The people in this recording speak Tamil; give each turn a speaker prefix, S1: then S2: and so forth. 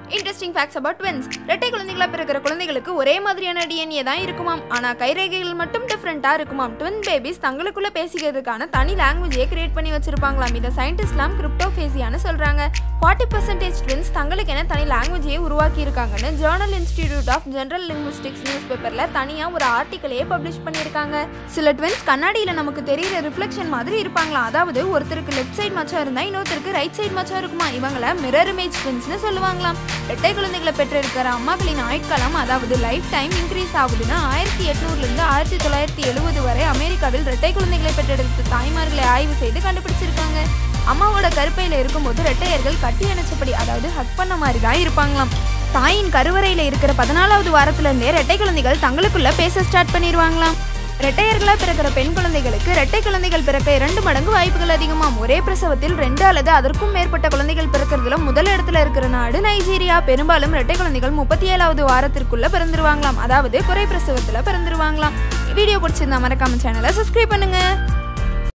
S1: இன்ட்ரெஸ்டிங் ஃபேக்ட்ஸ் அபவுட் ட்வின்ஸ் இரட்டை குழந்தைகளா பிறக்கிற குழந்தைகளுக்கு ஒரே மாதிரியான டிஎன்ஏ தான் இருக்குமாம் ஆனா கைரேகைகள் மட்டும் டிஃப்ரெண்டா இருக்குமாம் ட்வின் பேபிஸ் தங்களுக்குள்ள பேசிக்கிறதுக்கான தனி லாங்குவேஜே கிரியேட் பண்ணி வச்சிருப்பாங்களாம் இதை சயின்டிஸ்ட்லாம் கிரிப்டோஃபேசியான்னு சொல்றாங்க ஃபார்ட்டி பர்சன்டேஜ் ட்வின்ஸ் தங்களுக்கு என தனி லாங்குவேஜையே உருவாக்கி இருக்காங்கன்னு journal institute of general linguistics news பேப்பர்ல தனியா ஒரு ஆர்டிக்கலையே பப்ளிஷ் பண்ணியிருக்காங்க சில ட்வின்ஸ் கண்ணாடியில நமக்கு தெரியிற ரிஃப்ளெக்ஷன் மாதிரி இருப்பாங்களாம் அதாவது ஒருத்தருக்கு லெஃப்ட் சைடு மச்சம் இருந்தா இன்னொருத்தருக்கு ரைட் சைடு மச்சம் இருக்குமா இவங்கள மிரர் இமேஜ் ட்வின்ஸ்னு சொல்லுவாங்களாம் இரட்டை குழந்தைகளை பெற்றிருக்கிற அம்மாக்களின் ஆயுட்காலம் அதாவது லைஃப் டைம் இன்க்ரீஸ் ஆகுதுன்னா ஆயிரத்தி எட்நூறுலேருந்து ஆயிரத்தி தொள்ளாயிரத்தி எழுபது வரை அமெரிக்காவில் இரட்டை குழந்தைகளை பெற்றெடுத்த தாய்மார்களை ஆய்வு செய்து கண்டுபிடிச்சிருக்காங்க அம்மாவோட கருப்பையில் இருக்கும்போது இரட்டையர்கள் கட்டி அணைச்சபடி அதாவது ஹக் பண்ண மாதிரி தான் இருப்பாங்களாம் தாயின் கருவறையில் இருக்கிற பதினாலாவது வாரத்துல இருந்தே இரட்டை குழந்தைகள் தங்களுக்குள்ள பேச ஸ்டார்ட் பண்ணிடுவாங்களாம் இரட்டையர்களா பிறக்கிற பெண் குழந்தைகளுக்கு இரட்டை குழந்தைகள் பிறக்க இரண்டு மடங்கு வாய்ப்புகள் அதிகமாம் ஒரே பிரசவத்தில் ரெண்டு அல்லது அதற்கும் மேற்பட்ட குழந்தைகள் பிறக்கிறதுல முதல் இடத்துல இருக்கிற நாடு நைஜீரியா பெரும்பாலும் இரட்டை குழந்தைகள் முப்பத்தி ஏழாவது வாரத்திற்குள்ள பிறந்துருவாங்களாம் அதாவது குறை பிரசவத்துல பிறந்துருவாங்களாம் வீடியோ பிடிச்சிருந்தா மறக்காம சேனலை சப்ஸ்கிரைப் பண்ணுங்க